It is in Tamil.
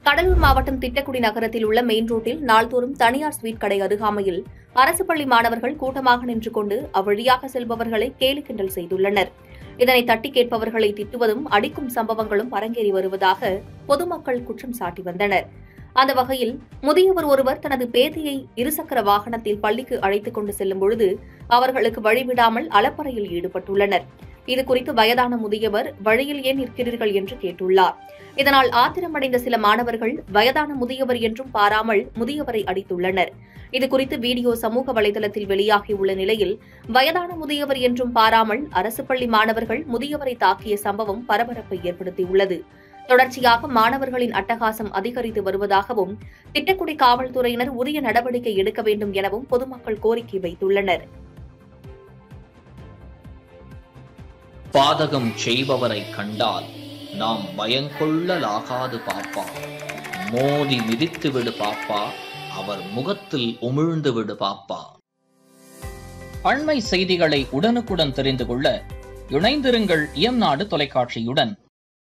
கடலூர் மாவட்டம் திட்டக்குடி நகரத்தில் உள்ள மெயின் ரோட்டில் நாள்தோறும் தனியார் ஸ்வீட் கடை அருகாமையில் அரசு பள்ளி மாணவர்கள் கூட்டமாக நின்று கொண்டு அவ்வழியாக செல்பவர்களை கேலி கிண்டல் செய்துள்ளனர் இதனை தட்டி கேட்பவர்களை திட்டுவதும் அடிக்கும் சம்பவங்களும் அரங்கேறி வருவதாக பொதுமக்கள் குற்றம் சாட்டி வந்தனர் அந்த வகையில் முதியவர் ஒருவர் தனது பேத்தியை இருசக்கர வாகனத்தில் பள்ளிக்கு அழைத்துக் கொண்டு செல்லும் பொழுது அவர்களுக்கு வழிவிடாமல் அலப்பறையில் ஈடுபட்டுள்ளனர் இதுகுறித்து வயதான முதியவர் வழியில் ஏன் நிற்கிறீர்கள் என்று கேட்டுள்ளார் இதனால் ஆத்திரமடைந்த சில மாணவர்கள் வயதான முதியவர் என்றும் பாராமல் முதியவரை அடித்துள்ளனர் இதுகுறித்து வீடியோ சமூக வலைதளத்தில் வெளியாகியுள்ள நிலையில் வயதான முதியவர் என்றும் பாராமல் அரசு பள்ளி மாணவர்கள் முதியவரை தாக்கிய சம்பவம் பரபரப்பை ஏற்படுத்தியுள்ளது தொடர்ச்சியாக மாணவர்களின் அட்டகாசம் அதிகரித்து வருவதாகவும் திட்டக்குடி காவல்துறையினர் உரிய நடவடிக்கை எடுக்க வேண்டும் எனவும் பொதுமக்கள் கோரிக்கை வைத்துள்ளனர் பாதகம் செய்பவரை கண்டால் நாம் பயங்கொள்ளலாகாது பாப்பா மோதி மிதித்து விடு பாப்பா அவர் முகத்தில் உமிழ்ந்து விடு பாப்பா அண்மை செய்திகளை உடனுக்குடன் தெரிந்து கொள்ள இணைந்திருங்கள் இயம்நாடு தொலைக்காட்சியுடன்